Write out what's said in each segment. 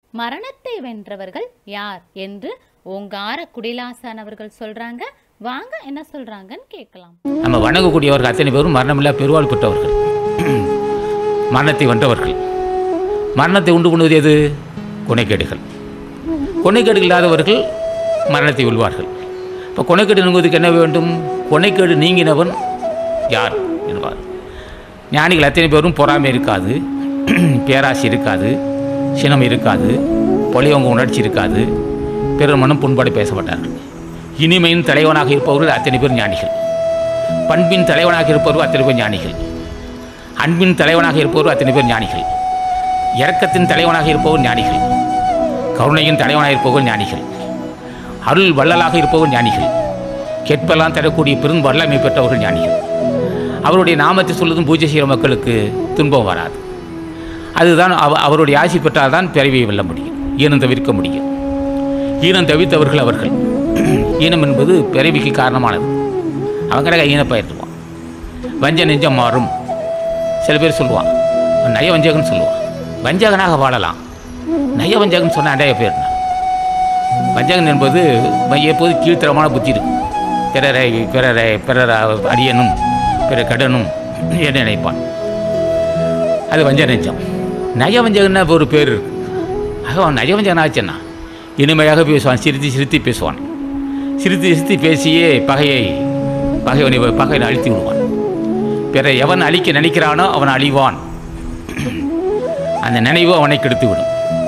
மரணத்தை வென்றவர்கள் யார் என்று ஓங்கார குடிலாசன் அவர்கள் சொல்றாங்க வாங்க என்ன சொல்றாங்கன்னு கேட்கலாம் நம்ம வணங்கக்கூடியவர்கள் அத்தனை பேரும் மரணமில்லா பெருவாள் பெற்றவர்கள் மரணத்தை வென்றவர்கள் மரணத்தை உண்டு பண்ணுவது எது கொனைக்கேடுகள் கொனைக்கேடுகள் இல்லாதவர்கள் மரணத்தை வெல்வார்கள் இப்போ கொனைக்கேடு நீங்குவதற்கு என்ன வேண்டும் கொனைக்கேடு நீங்கினவன் யார் என்பார் ஞானிகள் அத்தனை பேரும் பொறாமை இருக்காது பேராசை இருக்காது சினம் இருக்காது பொலியவங்க உணர்ச்சி இருக்காது பிறர் மனம் புண்பாடு பேச மாட்டார்கள் இனிமையின் தலைவனாக இருப்பவர்கள் அத்தனை பேர் ஞானிகள் பண்பின் தலைவனாக இருப்பவர்கள் அத்தனை பேர் ஞானிகள் அன்பின் தலைவனாக இருப்பவர்கள் அத்தனை பேர் ஞானிகள் இரக்கத்தின் தலைவனாக இருப்பவர் ஞானிகள் கருணையின் தலைவனாக இருப்பவர் ஞானிகள் அருள் வள்ளலாக இருப்பவர் ஞானிகள் கேட்பெல்லாம் தரக்கூடிய பெரும் வல்லமை பெற்றவர்கள் ஞானிகள் அவருடைய நாமத்தை சொல்வதும் பூஜை செய்கிற மக்களுக்கு துன்பம் வராது அதுதான் அவ அவருடைய ஆசி பெற்றால்தான் பிறவியை வெல்ல முடியும் ஈனம் தவிர்க்க முடியும் ஈனம் தவிர்த்தவர்கள் அவர்கள் ஈனம் என்பது பிறவிக்கு காரணமானது அவன் கிடக்க ஈனப்பயிர்வான் வஞ்ச நெஞ்சம் மாறும் சில பேர் சொல்லுவான் அவன் நய வஞ்சகன் சொல்லுவான் வஞ்சகனாக வாழலாம் நய வஞ்சகன் சொன்ன அடைய பேர் வஞ்சகன் என்பது வ- எப்போது கீழ்த்தரமான புத்தி இருக்கும் பிறரை பிறரை பிறர் அடியனும் பிற கடனும் என்று நினைப்பான் அது வஞ்ச நெஞ்சம் நயவஞ்சகன்னா ஒரு பேர் இருக்கு ஆக அவன் நயவஞ்சகன் ஆச்சுன்னா இனிமையாக பேசுவான் சிரித்து சிரித்து பேசுவான் சிரித்து சிரித்து பேசியே பகையை பகைவனை பகைவனை அழித்து விடுவான் பிற எவன் அழிக்க நினைக்கிறானோ அவன் அழிவான் அந்த நினைவு அவனை கெடுத்து விடும்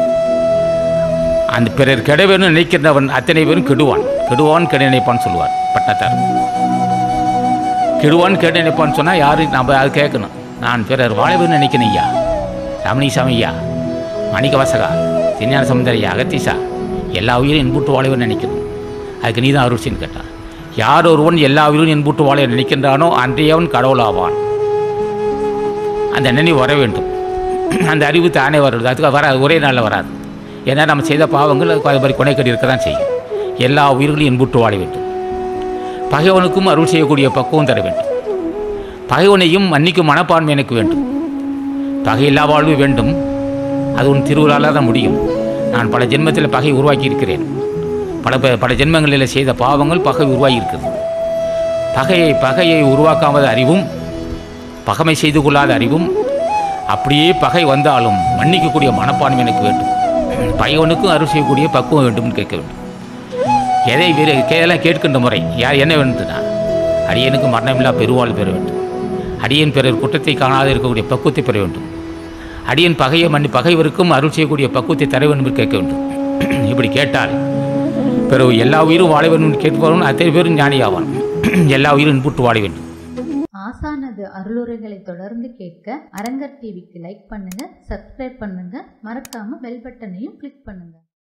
அந்த பிறர் கெட வேணும்னு நினைக்கிறவன் அத்தனை பேரும் கெடுவான் கெடுவான் கெட நினைப்பான்னு சொல்லுவார் பட்டத்தார் கெடுவான் கெட நினைப்பான்னு சொன்னால் யாரு நம்ம அது கேட்கணும் நான் பிறர் வாழ வேணும்னு நினைக்கிறேன் ஐயா ரமணிசாமி ஐயா மணிக்க வாசகா திருஞான சமுந்தர ஐயா அகத்தீசா எல்லா உயிரும் என்புட்டு வாழ வேணும்னு நினைக்கணும் அதுக்கு நீ தான் அருள்சின்னு கேட்டான் யார் ஒருவன் எல்லா உயிரும் என்புட்டு வாழ நினைக்கின்றானோ அன்றையவன் கடவுளாவான் அந்த நினைவு வர வேண்டும் அந்த அறிவு தானே வருது அதுக்கு வராது ஒரே நாளில் வராது ஏன்னா நம்ம செய்த பாவங்கள் அதுக்கு அது மாதிரி கொனைக்கடி இருக்க தான் செய்யும் எல்லா உயிர்களையும் இன்புற்று வாழ வேண்டும் பகைவனுக்கும் அருள் செய்யக்கூடிய பக்குவம் தர வேண்டும் பகைவனையும் மன்னிக்கும் மனப்பான்மை எனக்கு வேண்டும் பகையில்லா வாழ்வு வேண்டும் அது உன் திருவிழாவில் தான் முடியும் நான் பல ஜென்மத்தில் பகை உருவாக்கி இருக்கிறேன் பல ப- பல ஜென்மங்களில் செய்த பாவங்கள் பகை உருவாகி இருக்கிறது பகையை பகையை உருவாக்காத அறிவும் பகைமை செய்து கொள்ளாத அறிவும் அப்படியே பகை வந்தாலும் மன்னிக்கக்கூடிய மனப்பான்மை எனக்கு வேண்டும் பகைவனுக்கும் அருள் செய்யக்கூடிய பக்குவம் வேண்டும்னு கேட்க வேண்டும் எதை வேறு எல்லாம் கேட்கின்ற முறை யார் என்ன வேண்டும்னா அடியனுக்கு மரணமில்லா பெருவாள் பெற வேண்டும் அடியன் பிறர் குற்றத்தை காணாது இருக்கக்கூடிய பக்குவத்தை பெற வேண்டும் அடியன் பகையை மன்னி பகைவருக்கும் அருள் செய்யக்கூடிய பக்குவத்தை தர வேண்டும் என்று கேட்க வேண்டும் இப்படி கேட்டால் பிறகு எல்லா உயிரும் வாழ வேண்டும் என்று கேட்பவன் அத்தனை பேரும் ஞானியாவான் எல்லா உயிரும் இன்புற்று வாழ வேண்டும் ஆசானது அருளுரைகளை தொடர்ந்து கேட்க அரங்கர் டிவிக்கு லைக் பண்ணுங்க சப்ஸ்கிரைப் பண்ணுங்க மறக்காம பெல் பட்டனையும் கிளிக் பண்ணுங்க